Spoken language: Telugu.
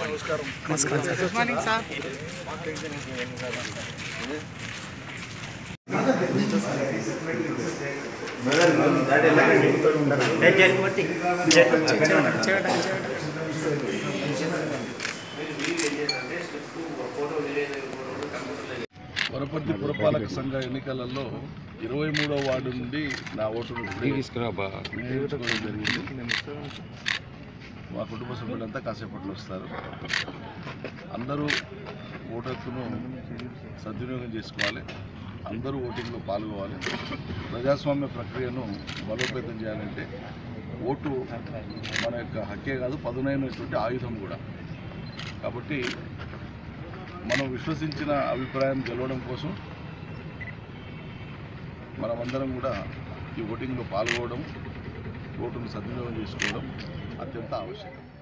వరపర్తి పురపాలక సంఘ ఎన్నికలలో ఇరవై మూడవ వార్డు నుండి నా ఓటును వినియోగించుకోవడం జరిగింది మా కుటుంబ సభ్యులంతా కాసేపట్లో వస్తారు అందరూ ఓటు హక్కును సద్వినియోగం చేసుకోవాలి అందరూ ఓటింగ్లో పాల్గొవాలి ప్రజాస్వామ్య ప్రక్రియను బలోపేతం చేయాలంటే ఓటు మన యొక్క హక్కే కాదు పదునైనటువంటి ఆయుధం కూడా కాబట్టి మనం విశ్వసించిన అభిప్రాయం గెలవడం కోసం మనమందరం కూడా ఈ ఓటింగ్లో పాల్గొనడం ఓటును సద్వినియోగం చేసుకోవడం అత్యంత ఆవశ్యకం